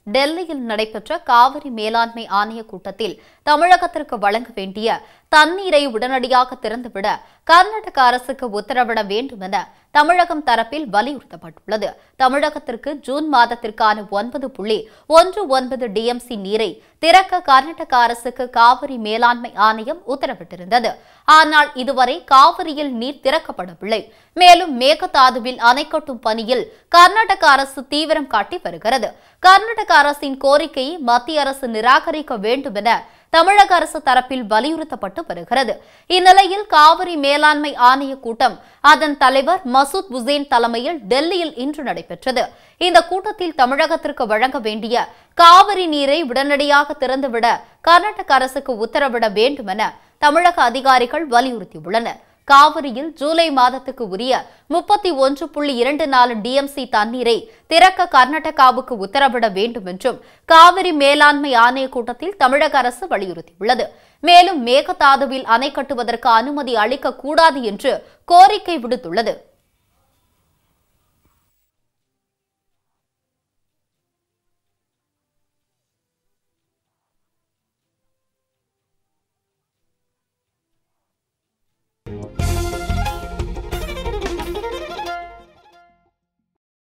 டெல்லியில் நடைபெற்ற காவிரி மேலாண்மை ஆணைய கூட்டத்தில் தமிழகத்திற்கு வழங்க வேண்டிய தண்ணீரை உடனடியாக திறந்துவிட கர்நாடக அரசுக்கு உத்தரவிட வேண்டும் என தமிழகம் தரப்பில் வலியுறுத்தப்பட்டுள்ளது தமிழகத்திற்கு ஜூன் மாதத்திற்கான ஒன்பது புள்ளி ஒன்று ஒன்பது டிஎம்சி நீரை திறக்க கர்நாடக அரசுக்கு காவிரி மேலாண்மை ஆணையம் உத்தரவிட்டிருந்தது ஆனால் இதுவரை காவிரியில் நீர் திறக்கப்படவில்லை மேலும் மேகதாதுவில் அணை கட்டும் பணியில் கர்நாடக அரசு தீவிரம் காட்டி வருகிறது கர்நாடக அரசின் கோரிக்கையை மத்திய அரசு நிராகரிக்க வேண்டும் என தமிழக அரசு தரப்பில் வலியுறுத்தப்பட்டு வருகிறது இந்நிலையில் காவிரி மேலாண்மை ஆணைய கூட்டம் அதன் தலைவர் மசூத் உசேன் தலைமையில் டெல்லியில் இன்று நடைபெற்றது இந்த கூட்டத்தில் தமிழகத்திற்கு வழங்க வேண்டிய காவிரி நீரை உடனடியாக திறந்துவிட கர்நாடக அரசுக்கு உத்தரவிட வேண்டும் என தமிழக அதிகாரிகள் வலியுறுத்தியுள்ளனர் காவிரியில் ஜூலை மாதத்துக்கு உரிய முப்பத்தி ஒன்று புள்ளி இரண்டு நாலு டிஎம்சி தண்ணீரை திறக்க கர்நாடகாவுக்கு உத்தரவிட வேண்டும் என்றும் காவிரி மேலாண்மை ஆணைய கூட்டத்தில் தமிழக அரசு வலியுறுத்தியுள்ளது மேலும் மேகதாதுவில் அணை கட்டுவதற்கு அனுமதி அளிக்கக்கூடாது என்று கோரிக்கை விடுத்துள்ளது